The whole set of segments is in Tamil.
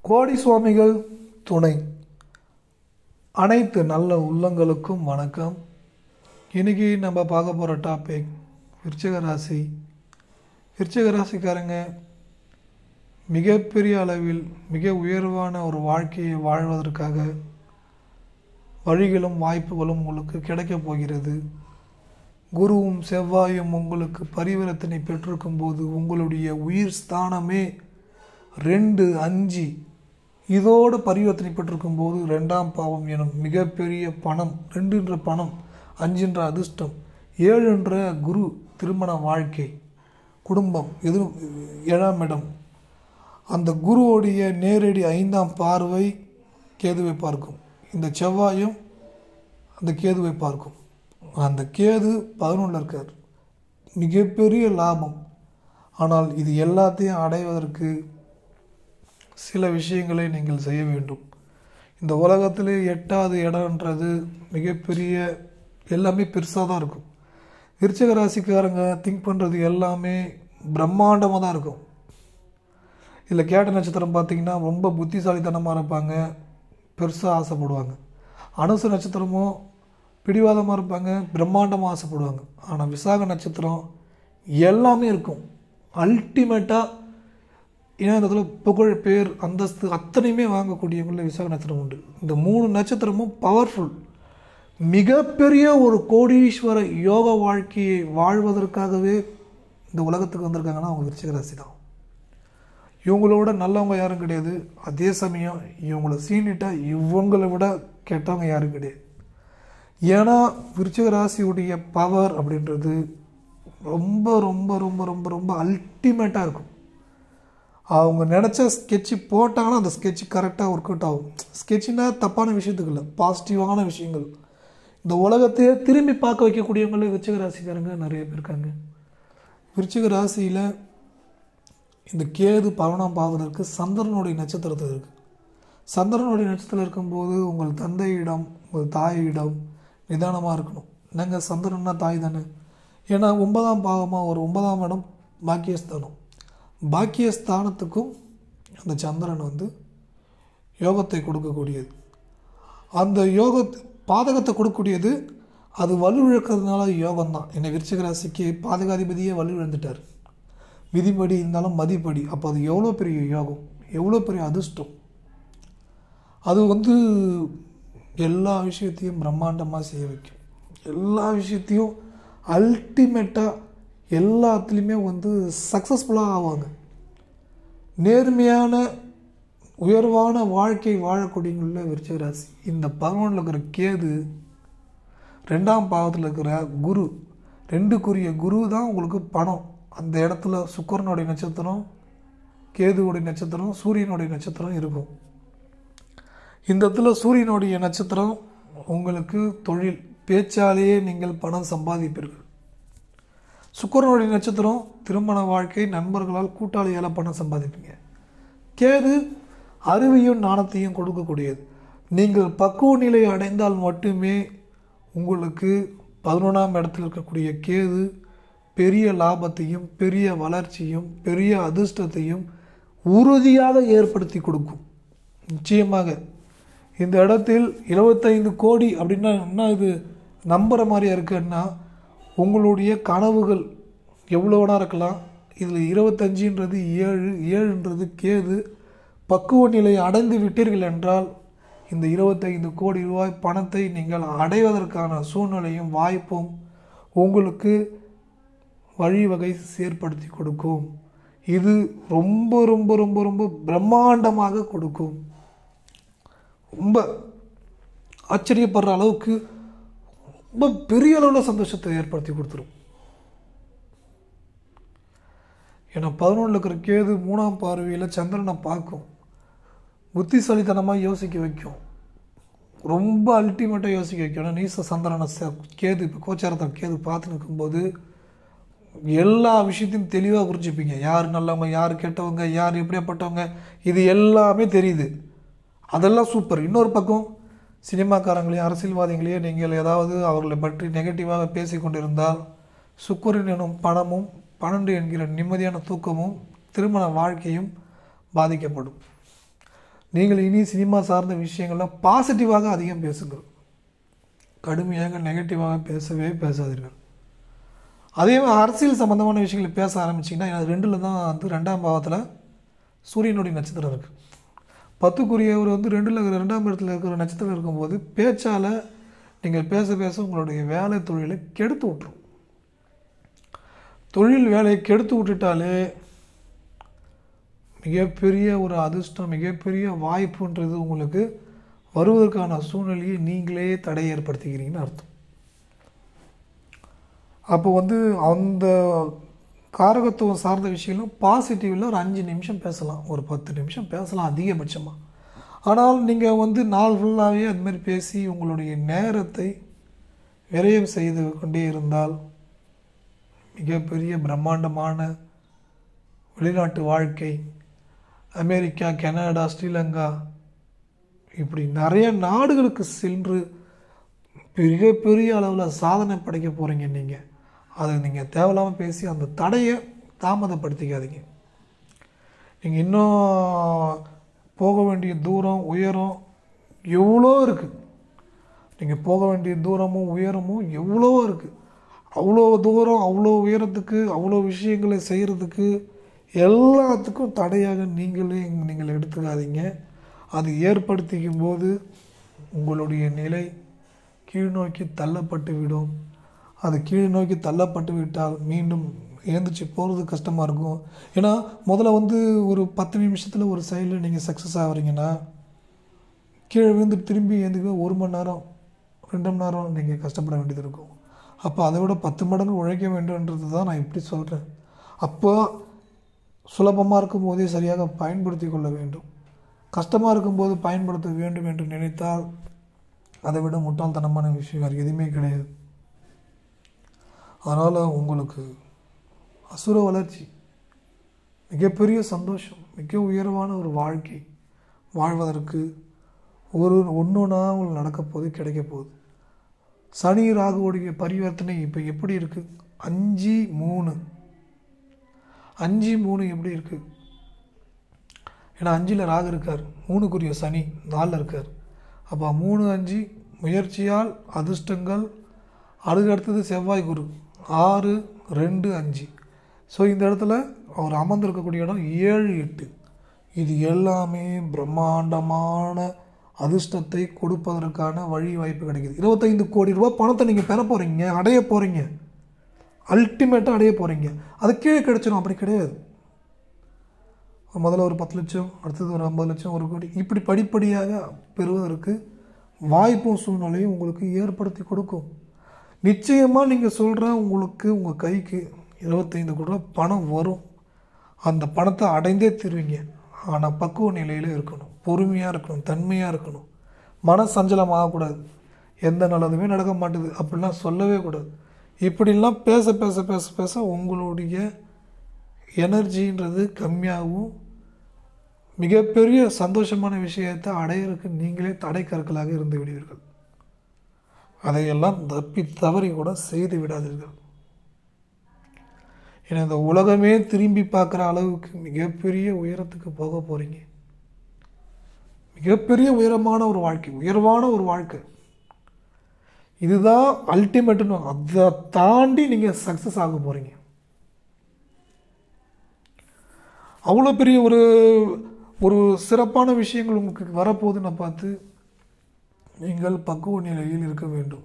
கோடி சுவாமிகள் துணை அனைத்து நல்ல உள்ளங்களுக்கும் வணக்கம் இன்னைக்கு நம்ம பார்க்க போகிற டாபிக் விருச்சிக ராசி விருச்சிக ராசிக்காரங்க மிகப்பெரிய அளவில் மிக உயர்வான ஒரு வாழ்க்கையை வாழ்வதற்காக வழிகளும் வாய்ப்புகளும் உங்களுக்கு கிடைக்கப் போகிறது குருவும் செவ்வாயும் உங்களுக்கு பரிவர்த்தனை பெற்றிருக்கும் போது உங்களுடைய உயிர் ஸ்தானமே ரெண்டு அஞ்சு இதோடு பரிவர்த்தனை பெற்றிருக்கும் போது ரெண்டாம் பாவம் எனும் மிகப்பெரிய பணம் ரெண்டுன்ற பணம் அஞ்சுன்ற அதிர்ஷ்டம் ஏழுன்ற குரு திருமண வாழ்க்கை குடும்பம் எது ஏழாம் இடம் அந்த குருவோடைய நேரடி ஐந்தாம் பார்வை கேதுவை பார்க்கும் இந்த செவ்வாயும் அந்த கேதுவை பார்க்கும் அந்த கேது பதினொன்றில் இருக்கார் மிகப்பெரிய லாபம் ஆனால் இது எல்லாத்தையும் அடைவதற்கு சில விஷயங்களை நீங்கள் செய்ய வேண்டும் இந்த உலகத்திலே எட்டாவது இடம்ன்றது மிகப்பெரிய எல்லாமே பெருசாக தான் இருக்கும் விருச்சக ராசிக்காரங்க திங்க் பண்ணுறது எல்லாமே பிரம்மாண்டமாக தான் இருக்கும் இதில் கேட்ட நட்சத்திரம் பார்த்திங்கன்னா ரொம்ப புத்திசாலித்தனமாக இருப்பாங்க பெருசாக ஆசைப்படுவாங்க அனுச நட்சத்திரமும் பிடிவாதமாக இருப்பாங்க பிரம்மாண்டமாக ஆசைப்படுவாங்க ஆனால் விசாக நட்சத்திரம் எல்லாமே இருக்கும் அல்டிமேட்டாக ஏன்னா இந்த இடத்துல புகழ் பேர் அந்தஸ்து அத்தனையுமே வாங்கக்கூடியவங்கள விசாக நட்சத்திரம் உண்டு இந்த மூணு நட்சத்திரமும் பவர்ஃபுல் மிகப்பெரிய ஒரு கோடீஸ்வர யோக வாழ்க்கையை வாழ்வதற்காகவே இந்த உலகத்துக்கு வந்திருக்காங்கன்னா அவங்க விருச்சிக ராசி தான் இவங்களோட நல்லவங்க யாரும் கிடையாது அதே சமயம் இவங்கள சீனிட்டா இவங்களை விட கெட்டவங்க யாரும் கிடையாது ஏன்னா விருச்சிக ராசியுடைய பவர் அப்படின்றது ரொம்ப ரொம்ப ரொம்ப ரொம்ப ரொம்ப அல்டிமேட்டாக இருக்கும் அவங்க நினச்ச ஸ்கெட்சு போட்டாங்கன்னா அந்த ஸ்கெட்சு கரெக்டாக ஒர்க் அவுட் ஆகும் ஸ்கெட்சுனா தப்பான விஷயத்துக்கு இல்லை பாசிட்டிவான விஷயங்கள் இந்த உலகத்தையே திரும்பி பார்க்க வைக்கக்கூடியவங்களே விருச்சிக ராசிக்காரங்க நிறைய பேர் இருக்காங்க விருச்சிக ராசியில் இந்த கேது பவனம் பார்வதற்கு சந்திரனுடைய நட்சத்திரத்தில் இருக்குது சந்திரனுடைய நட்சத்திரம் இருக்கும்போது உங்கள் தந்தையிடம் உங்கள் தாயிடம் நிதானமாக இருக்கணும் என்னங்க சந்திரன்னா தாய் தானே ஏன்னா ஒன்பதாம் பாகமாக ஒரு ஒன்பதாம் இடம் பாக்கியஸ்தானம் பாக்கியஸ்தானத்துக்கும் அந்த சந்திரன் வந்து யோகத்தை கொடுக்கக்கூடியது அந்த யோக பாதகத்தை கொடுக்கக்கூடியது அது வலுவிழக்கிறதுனால யோகம் தான் என்னை விருச்சிக ராசிக்கு பாதகாதிபதியே வலுவிழந்துட்டார் விதிப்படி இருந்தாலும் மதிப்படி அப்போ அது எவ்வளோ பெரிய யோகம் எவ்வளோ பெரிய அதிர்ஷ்டம் அது வந்து எல்லா விஷயத்தையும் பிரம்மாண்டமாக செய்ய வைக்கும் எல்லா விஷயத்தையும் அல்டிமேட்டாக எல்லாத்துலேயுமே வந்து சக்ஸஸ்ஃபுல்லாக ஆவாங்க நேர்மையான உயர்வான வாழ்க்கை வாழக்கூடியவங்கள விருச்சிக ராசி இந்த பதினொன்றில் இருக்கிற கேது ரெண்டாம் பாவத்தில் இருக்கிற குரு ரெண்டுக்குரிய குரு தான் உங்களுக்கு பணம் அந்த இடத்துல சுக்கரனுடைய நட்சத்திரம் கேதுவுடைய நட்சத்திரம் சூரியனுடைய நட்சத்திரம் இருக்கும் இந்த இடத்துல சூரியனுடைய நட்சத்திரம் உங்களுக்கு தொழில் பேச்சாலேயே நீங்கள் பணம் சம்பாதிப்பீர்கள் சுக்கரனுடைய நட்சத்திரம் திருமண வாழ்க்கை நண்பர்களால் கூட்டாளியால் பணம் சம்பாதிப்பீங்க கேது அறிவையும் நாணத்தையும் கொடுக்கக்கூடியது நீங்கள் பக்குவ நிலை அடைந்தால் மட்டுமே உங்களுக்கு பதினொன்றாம் இடத்தில் இருக்கக்கூடிய கேது பெரிய லாபத்தையும் பெரிய வளர்ச்சியும் பெரிய அதிர்ஷ்டத்தையும் உறுதியாக ஏற்படுத்தி கொடுக்கும் நிச்சயமாக இந்த இடத்தில் இருபத்தைந்து கோடி அப்படின்னா என்ன இது நம்புகிற மாதிரியா இருக்குன்னா உங்களுடைய கனவுகள் எவ்வளோனா இருக்கலாம் இதில் இருபத்தஞ்சின்றது ஏழு ஏழுன்றது கேது பக்குவ நிலை அடைந்து விட்டீர்கள் என்றால் இந்த இருபத்தைந்து கோடி ரூபாய் பணத்தை நீங்கள் அடைவதற்கான சூழ்நிலையும் வாய்ப்பும் உங்களுக்கு வழிவகை செயற்படுத்தி கொடுக்கும் இது ரொம்ப ரொம்ப ரொம்ப ரொம்ப பிரம்மாண்டமாக கொடுக்கும் ரொம்ப ஆச்சரியப்படுற அளவுக்கு ரொம்ப பெரிய அளவில் சந்தோஷத்தை ஏற்படுத்தி கொடுத்துரும் ஏன்னா பதினொன்றில் இருக்கிற கேது மூணாம் பார்வையில் சந்திரனை பார்க்கும் புத்திசாலித்தனமாக யோசிக்க வைக்கும் ரொம்ப அல்டிமேட்டாக யோசிக்க வைக்கும் ஏன்னா நீச சந்திரனை கேது இப்போ கோச்சாரத்தை கேது பார்த்து நிற்கும்போது எல்லா விஷயத்தையும் தெளிவாக புரிஞ்சுப்பீங்க யார் நல்லவங்க யார் கெட்டவங்க யார் எப்படியாப்பட்டவங்க இது எல்லாமே தெரியுது அதெல்லாம் சூப்பர் இன்னொரு பக்கம் சினிமாக்காரங்களையும் அரசியல்வாதிகளையும் நீங்கள் ஏதாவது அவர்களை பற்றி நெகட்டிவாக பேசி கொண்டிருந்தால் சுக்கரன் எனும் பணமும் பன்னெண்டு என்கிற நிம்மதியான தூக்கமும் திருமண வாழ்க்கையும் பாதிக்கப்படும் நீங்கள் இனி சினிமா சார்ந்த விஷயங்கள்லாம் பாசிட்டிவாக அதிகம் பேசுங்கள் கடுமையாக நெகட்டிவாக பேசவே பேசாதீர்கள் அதே மாதிரி அரசியல் சம்மந்தமான விஷயங்களை பேச ஆரம்பிச்சிங்கன்னா அது ரெண்டில் தான் வந்து ரெண்டாம் பாவத்தில் சூரியனுடைய நட்சத்திரம் இருக்குது பத்துக்குரியவர் வந்து ரெண்டில் இருக்கிற ரெண்டாம் இடத்துல இருக்கிற நட்சத்திரம் இருக்கும்போது பேச்சால் நீங்கள் பேச பேச உங்களுடைய வேலை தொழிலை கெடுத்து விட்ரும் தொழில் வேலையை கெடுத்து விட்டுட்டாலே மிகப்பெரிய ஒரு அதிர்ஷ்டம் மிகப்பெரிய வாய்ப்புன்றது உங்களுக்கு வருவதற்கான சூழ்நிலையை நீங்களே தடை ஏற்படுத்திக்கிறீங்கன்னு அர்த்தம் அப்போ வந்து அந்த காரகத்துவம் சார்ந்த விஷயங்களும் பாசிட்டிவில் ஒரு அஞ்சு நிமிஷம் பேசலாம் ஒரு பத்து நிமிஷம் பேசலாம் அதிகபட்சமாக ஆனால் நீங்கள் வந்து நாள் ஃபுல்லாகவே அது மாதிரி பேசி உங்களுடைய நேரத்தை விரயம் செய்து கொண்டே இருந்தால் மிகப்பெரிய பிரம்மாண்டமான வெளிநாட்டு வாழ்க்கை அமெரிக்கா கனடா ஸ்ரீலங்கா இப்படி நிறைய நாடுகளுக்கு சென்று மிகப்பெரிய அளவில் சாதனை படைக்க போகிறீங்க நீங்கள் அதை நீங்கள் தேவையில்லாமல் பேசி அந்த தடையை தாமதப்படுத்திக்காதீங்க நீங்கள் இன்னும் போக வேண்டிய தூரம் உயரம் எவ்வளோ இருக்குது நீங்கள் போக வேண்டிய தூரமும் உயரமும் எவ்வளோ இருக்குது அவ்வளோ தூரம் அவ்வளோ உயரத்துக்கு அவ்வளோ விஷயங்களை செய்கிறதுக்கு எல்லாத்துக்கும் தடையாக நீங்களே நீங்கள் எடுத்துக்காதீங்க அது ஏற்படுத்திக்கும் போது உங்களுடைய நிலை கீழ் நோக்கி தள்ளப்பட்டு விடும் அது கீழ் நோக்கி தள்ளப்பட்டு விட்டால் மீண்டும் எழுந்திரிச்சு போகிறது கஷ்டமாக இருக்கும் ஏன்னா முதல்ல வந்து ஒரு பத்து நிமிஷத்தில் ஒரு சைடில் நீங்கள் சக்ஸஸ் ஆகிறீங்கன்னா கீழே விழுந்து திரும்பி எழுந்துக்க ஒரு மணி நேரம் ரெண்டு மணி நேரம் நீங்கள் கஷ்டப்பட வேண்டியது இருக்கும் அப்போ அதை விட பத்து மடங்கு உழைக்க வேண்டும்ன்றது தான் நான் இப்படி சொல்கிறேன் அப்போ சுலபமாக இருக்கும்போதே சரியாக பயன்படுத்தி கொள்ள வேண்டும் கஷ்டமாக இருக்கும்போது பயன்படுத்த வேண்டும் என்று நினைத்தால் அதை விட முட்டாள்தனமான விஷயம் வேறு எதுவுமே கிடையாது அதனால் உங்களுக்கு அசுர வளர்ச்சி மிகப்பெரிய சந்தோஷம் மிக உயர்வான ஒரு வாழ்க்கை வாழ்வதற்கு ஒரு ஒன்று ஒன்றா உங்களுக்கு நடக்க போகுது கிடைக்க போகுது சனி ராகுவோடைய பரிவர்த்தனை இப்போ எப்படி இருக்குது அஞ்சு மூணு அஞ்சு மூணு எப்படி இருக்குது ஏன்னா அஞ்சில் ராகு இருக்கார் மூணுக்குரிய சனி நாலில் இருக்கார் அப்போ மூணு அஞ்சு முயற்சியால் அதிர்ஷ்டங்கள் அதுக்கு அடுத்தது செவ்வாய் குரு ஆறு ரெண்டு அஞ்சு ஸோ இந்த இடத்துல அவர் அமர்ந்திருக்கக்கூடிய இடம் ஏழு எட்டு இது எல்லாமே பிரம்மாண்டமான அதிர்ஷ்டத்தை கொடுப்பதற்கான வழி வாய்ப்பு கிடைக்குது இருபத்தைந்து கோடி ரூபாய் பணத்தை நீங்கள் பெற போகிறீங்க அடைய போகிறீங்க அல்டிமேட்டாக அடைய போகிறீங்க அது கீழே கிடைச்சிடும் அப்படி கிடையாது முதல்ல ஒரு பத்து லட்சம் அடுத்தது ஒரு ஐம்பது லட்சம் ஒரு கோடி இப்படி படிப்படியாக பெறுவதற்கு வாய்ப்பும் சூழ்நிலையும் உங்களுக்கு ஏற்படுத்தி கொடுக்கும் நிச்சயமாக நீங்கள் சொல்கிற உங்களுக்கு உங்கள் கைக்கு இருபத்தைந்து கோடி ரூபா பணம் வரும் அந்த பணத்தை அடைந்தே தருவீங்க ஆனால் பக்குவ நிலையில் இருக்கணும் பொறுமையாக இருக்கணும் தன்மையாக இருக்கணும் மன சஞ்சலம் ஆகக்கூடாது எந்த நல்லதுமே நடக்க மாட்டுது அப்படிலாம் சொல்லவே கூடாது இப்படிலாம் பேச பேச பேச பேச உங்களுடைய எனர்ஜின்றது கம்மியாகவும் மிகப்பெரிய சந்தோஷமான விஷயத்தை அடையிறதுக்கு நீங்களே தடை கற்களாக இருந்து விடுவீர்கள் அதையெல்லாம் தப்பி தவறி கூட செய்து விடாதீர்கள் ஏன்னா இந்த உலகமே திரும்பி பார்க்குற அளவுக்கு மிகப்பெரிய உயரத்துக்கு போக போகிறீங்க மிகப்பெரிய உயரமான ஒரு வாழ்க்கை உயர்வான ஒரு வாழ்க்கை இதுதான் அல்டிமேட்டுன்னு அதை தாண்டி நீங்கள் சக்ஸஸ் ஆக போகிறீங்க அவ்வளோ பெரிய ஒரு ஒரு சிறப்பான விஷயங்கள் உங்களுக்கு வரப்போகுதுன்னு பார்த்து நீங்கள் பக்குவ நிலையில் இருக்க வேண்டும்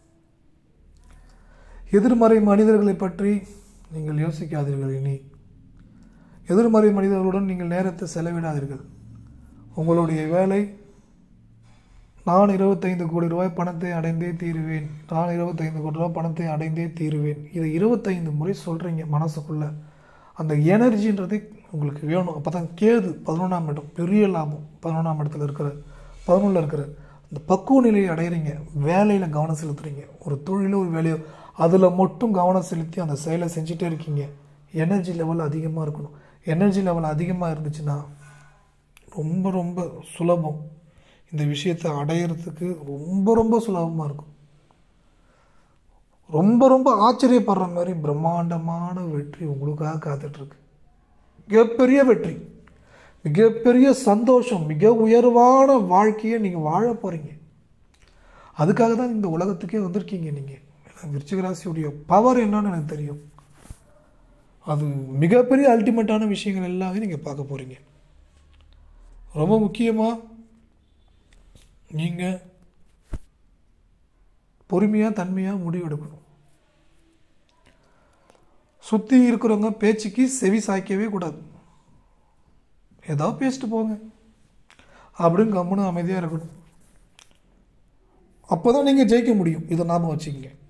எதிர்மறை மனிதர்களை பற்றி நீங்கள் யோசிக்காதீர்கள் இனி எதிர்மறை மனிதர்களுடன் நீங்கள் நேரத்தை செலவிடாதீர்கள் உங்களுடைய வேலை நான் இருபத்தைந்து கோடி ரூபாய் பணத்தை அடைந்தே தீருவேன் நான் இருபத்தைந்து கோடி ரூபாய் பணத்தை அடைந்தே தீருவேன் இதை இருபத்தைந்து முறை சொல்கிறீங்க மனசுக்குள்ளே அந்த எனர்ஜின்றது உங்களுக்கு வேணும் அப்போ தான் கேது பதினொன்றாம் இடம் பெரிய லாபம் பதினொன்றாம் இடத்துல இருக்கிற பதினொன்றில் இருக்கிற அந்த பக்குவ நிலையை அடையிறீங்க வேலையில் கவனம் செலுத்துறீங்க ஒரு தொழிலோ ஒரு வேலையோ அதில் மட்டும் கவனம் செலுத்தி அந்த செயலை செஞ்சுட்டே இருக்கீங்க எனர்ஜி லெவல் அதிகமாக இருக்கணும் எனர்ஜி லெவல் அதிகமாக இருந்துச்சுன்னா ரொம்ப ரொம்ப சுலபம் இந்த விஷயத்தை அடையிறதுக்கு ரொம்ப ரொம்ப சுலபமாக இருக்கும் ரொம்ப ரொம்ப ஆச்சரியப்படுற மாதிரி பிரம்மாண்டமான வெற்றி உங்களுக்காக காத்துட்ருக்கு மிகப்பெரிய வெற்றி மிகப்பெரிய சந்தோஷம் மிக உயர்வான வாழ்க்கையை நீங்கள் வாழ போகிறீங்க அதுக்காக தான் இந்த உலகத்துக்கே வந்திருக்கீங்க நீங்கள் விருச்சிக ராசியுடைய பவர் என்னன்னு எனக்கு தெரியும் அது மிகப்பெரிய அல்டிமேட்டான விஷயங்கள் எல்லாமே நீங்கள் பார்க்க போகிறீங்க ரொம்ப முக்கியமாக நீங்கள் பொறுமையாக தன்மையாக முடிவெடுக்கணும் சுற்றி இருக்கிறவங்க பேச்சுக்கு செவி சாய்க்கவே கூடாது ஏதோ பேசிட்டு போங்க அப்படின்னு கம்முன்னு அமைதியாக இருக்கணும் அப்போ தான் நீங்கள் ஜெயிக்க முடியும் இதை ஞாபகம் வச்சுக்கங்க